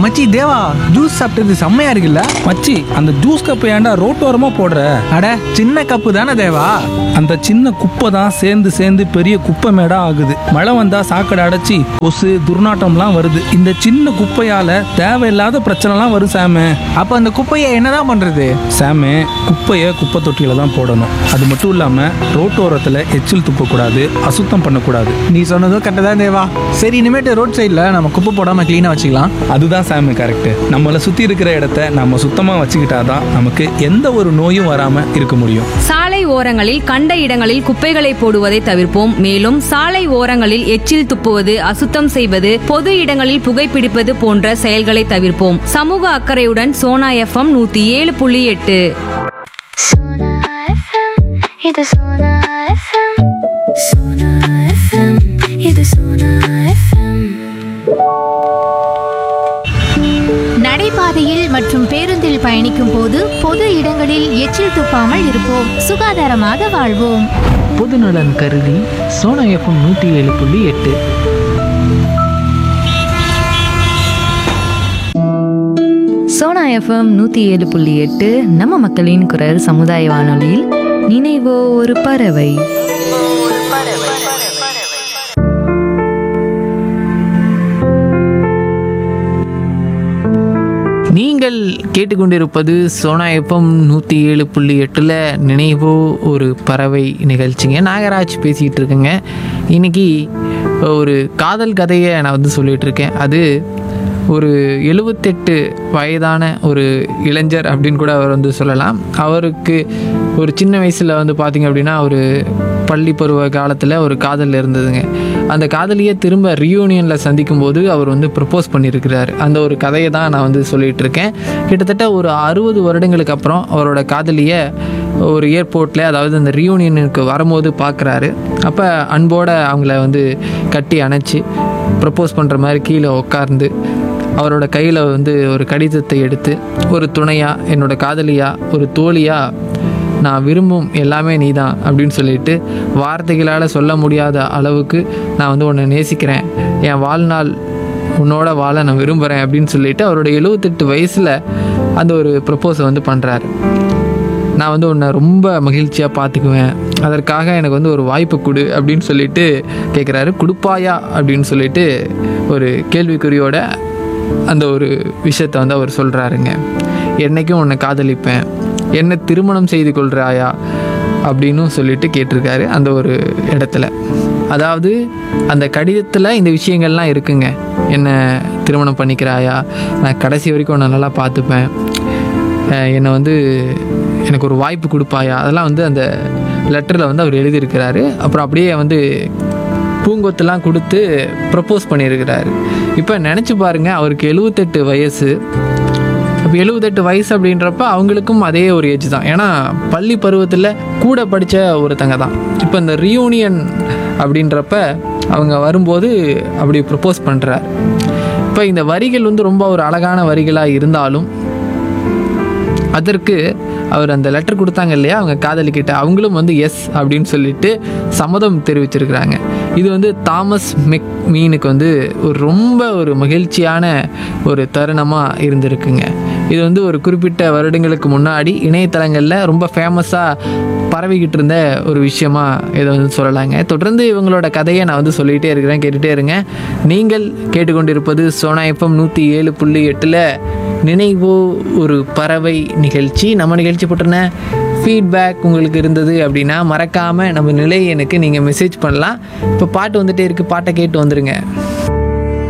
மச்சி தேவா ஜூஸ் சாப்பிட்டது செம்மையா இருக்குல்ல மச்சி அந்த ஜூஸ் கப்பை ஏன்டா ரோட்டோரமா போடுற அட சின்ன கப்பு தானே தேவா அந்த சின்ன குப்பை தான் சேர்ந்து சேர்ந்து பெரிய குப்பை மேடா ஆகுது மழை வந்தா சாக்கடை அடைச்சி கொசு துர்நாற்றம்லாம் வருது இந்த சின்ன குப்பையால தேவையில்லாத பிரச்சனைலாம் வரும் சாமு அப்ப அந்த குப்பையை என்னதான் பண்றது சாமு குப்பையை குப்பை தொட்டியில தான் போடணும் அது மட்டும் இல்லாம ரோட்டோரத்துல எச்சில் துப்பக்கூடாது அசுத்தம் பண்ணக்கூடாது நீ சொன்னதும் கரெக்டாக தான் தேவா சரி இனிமேட்டு ரோட் சைடில் நம்ம குப்பை போடாம க்ளீனாக வச்சுக்கலாம் அதுதான் சாமி கரெக்ட் நம்மளை சுத்தி இருக்கிற இடத்த நம்ம சுத்தமா வச்சுக்கிட்டாதான் நமக்கு எந்த ஒரு நோயும் வராம இருக்க முடியும் சாலை ஓரங்களில் கண்ட இடங்களில் குப்பைகளை போடுவதை தவிர்ப்போம் மேலும் சாலை ஓரங்களில் எச்சில் துப்புவது அசுத்தம் செய்வது பொது இடங்களில் புகைப்பிடிப்பது போன்ற செயல்களை தவிர்ப்போம் சமூக அக்கறையுடன் சோனா எஃப்எம் நூத்தி ஏழு புள்ளி எட்டு Sona FM, இது Sona FM. Sona FM, இது Sona FM. நடைபாதையில் மற்றும் பேருந்தில் பயணிக்கும் போது பொது இடங்களில் எச்சில் துப்பாமல் இருப்போம் சுகாதாரமாக வாழ்வோம் பொதுநலன் கருதி சோனா எஃப்எம் நூற்றி ஏழு புள்ளி எட்டு சோனா எஃப்எம் நூத்தி ஏழு புள்ளி எட்டு நம்ம மக்களின் குரல் சமுதாய வானொலியில் நினைவோ ஒரு பறவை நீங்கள் கேட்டுக்கொண்டிருப்பது சோனா எஃப்எம் நூற்றி ஏழு புள்ளி எட்டில் நினைவோ ஒரு பறவை நிகழ்ச்சிங்க நாகராஜ் பேசிக்கிட்டு இருக்கேங்க இன்னைக்கு ஒரு காதல் கதையை நான் வந்து சொல்லிட்டு இருக்கேன் அது ஒரு எழுபத்தெட்டு வயதான ஒரு இளைஞர் அப்படின்னு கூட அவர் வந்து சொல்லலாம் அவருக்கு ஒரு சின்ன வயசில் வந்து பார்த்திங்க அப்படின்னா ஒரு பள்ளி பருவ காலத்தில் ஒரு காதல் இருந்ததுங்க அந்த காதலியை திரும்ப ரியூனியனில் சந்திக்கும் போது அவர் வந்து ப்ரப்போஸ் பண்ணியிருக்கிறார் அந்த ஒரு கதையை தான் நான் வந்து சொல்லிகிட்டு இருக்கேன் கிட்டத்தட்ட ஒரு அறுபது வருடங்களுக்கு அப்புறம் அவரோட காதலியை ஒரு ஏர்போர்ட்டில் அதாவது அந்த ரியூனியனுக்கு வரும்போது பார்க்குறாரு அப்போ அன்போடு அவங்கள வந்து கட்டி அணைச்சி ப்ரப்போஸ் பண்ணுற மாதிரி கீழே உட்கார்ந்து அவரோட கையில் வந்து ஒரு கடிதத்தை எடுத்து ஒரு துணையாக என்னோட காதலியாக ஒரு தோழியாக நான் விரும்பும் எல்லாமே நீ தான் அப்படின்னு சொல்லிட்டு வார்த்தைகளால் சொல்ல முடியாத அளவுக்கு நான் வந்து உன்னை நேசிக்கிறேன் என் வாழ்நாள் உன்னோட வாழ நான் விரும்புகிறேன் அப்படின்னு சொல்லிட்டு அவரோட எழுபத்தெட்டு வயசில் அந்த ஒரு ப்ரப்போஸை வந்து பண்ணுறாரு நான் வந்து உன்னை ரொம்ப மகிழ்ச்சியாக பார்த்துக்குவேன் அதற்காக எனக்கு வந்து ஒரு வாய்ப்பு கொடு அப்படின்னு சொல்லிட்டு கேட்குறாரு கொடுப்பாயா அப்படின்னு சொல்லிட்டு ஒரு கேள்விக்குறியோட அந்த ஒரு விஷயத்தை வந்து அவர் சொல்கிறாருங்க என்னைக்கும் உன்னை காதலிப்பேன் என்ன திருமணம் செய்து கொள்கிறாயா அப்படின்னும் சொல்லிட்டு கேட்டிருக்காரு அந்த ஒரு இடத்துல அதாவது அந்த கடிதத்தில் இந்த விஷயங்கள்லாம் இருக்குங்க என்ன திருமணம் பண்ணிக்கிறாயா நான் கடைசி வரைக்கும் உன்னை நல்லா பார்த்துப்பேன் அஹ் என்னை வந்து எனக்கு ஒரு வாய்ப்பு கொடுப்பாயா அதெல்லாம் வந்து அந்த லெட்டரில் வந்து அவர் எழுதியிருக்கிறாரு அப்புறம் அப்படியே வந்து பூங்கொத்துலாம் கொடுத்து ப்ரப்போஸ் பண்ணியிருக்கிறாரு இப்போ நினச்சி பாருங்க அவருக்கு எழுபத்தெட்டு வயசு இப்போ எழுபத்தெட்டு வயசு அப்படின்றப்ப அவங்களுக்கும் அதே ஒரு ஏஜ் தான் ஏன்னா பள்ளி பருவத்தில் கூட படித்த ஒருத்தங்க தான் இப்போ இந்த ரியூனியன் அப்படின்றப்ப அவங்க வரும்போது அப்படி ப்ரப்போஸ் பண்ணுறார் இப்போ இந்த வரிகள் வந்து ரொம்ப ஒரு அழகான வரிகளாக இருந்தாலும் அதற்கு அவர் அந்த லெட்டர் கொடுத்தாங்க இல்லையா அவங்க காதலிக்கிட்ட அவங்களும் வந்து எஸ் அப்படின்னு சொல்லிட்டு சம்மதம் தெரிவிச்சிருக்கிறாங்க இது வந்து தாமஸ் மெக் மீனுக்கு வந்து ஒரு ரொம்ப ஒரு மகிழ்ச்சியான ஒரு தருணமாக இருந்திருக்குங்க இது வந்து ஒரு குறிப்பிட்ட வருடங்களுக்கு முன்னாடி இணையதளங்களில் ரொம்ப ஃபேமஸாக பரவிக்கிட்டு இருந்த ஒரு விஷயமா இதை வந்து சொல்லலாங்க தொடர்ந்து இவங்களோட கதையை நான் வந்து சொல்லிகிட்டே இருக்கிறேன் கேட்டுகிட்டே இருங்க நீங்கள் கேட்டுக்கொண்டிருப்பது சோனா எஃப்எம் நூற்றி ஏழு புள்ளி எட்டில் நினைவோ ஒரு பறவை நிகழ்ச்சி நம்ம நிகழ்ச்சி போட்டிருந்த ஃபீட்பேக் உங்களுக்கு இருந்தது அப்படின்னா மறக்காமல் நம்ம நிலை எனக்கு நீங்கள் மெசேஜ் பண்ணலாம் இப்போ பாட்டு வந்துட்டே இருக்குது பாட்டை கேட்டு வந்துடுங்க